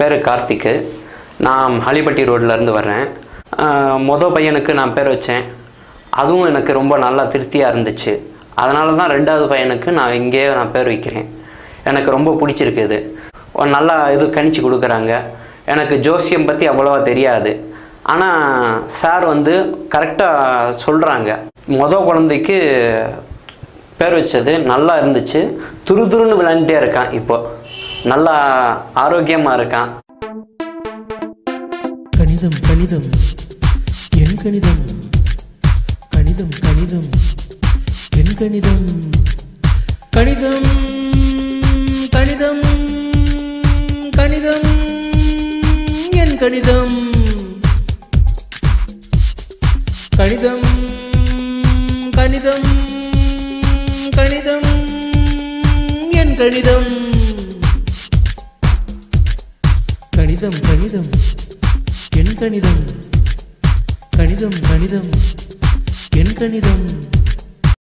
பேர் கார்த்திக்கு நான் ஹாலிப்பட்டி ரோட்லேருந்து வர்றேன் ஆஹ் மொதல் பையனுக்கு நான் பேர் வச்சேன் அதுவும் எனக்கு ரொம்ப நல்லா திருப்தியாக இருந்துச்சு அதனால தான் ரெண்டாவது பையனுக்கு நான் இங்கேயே நான் பேர் வைக்கிறேன் எனக்கு ரொம்ப பிடிச்சிருக்கு இது ஒரு நல்லா இது கணிச்சு கொடுக்குறாங்க எனக்கு ஜோசியம் பற்றி அவ்வளோவா தெரியாது ஆனால் சார் வந்து கரெக்டாக சொல்கிறாங்க மொதல் குழந்தைக்கு பேர் வச்சது நல்லா இருந்துச்சு துரு துருன்னு விளையாண்டுட்டே இருக்கான் இப்போ நல்லா ஆரோக்கியமாக இருக்கான் கணிதம் கணிதம் என் கணிதம் கணிதம் கணிதம் என் கணிதம் கணிதம் கணிதம் கணிதம் என் கணிதம் கணிதம் கணிதம் கணிதம் என் கணிதம் கணிதம் கணிதம் என் கணிதம் கணிதம் கணிதம் என் கணிதம்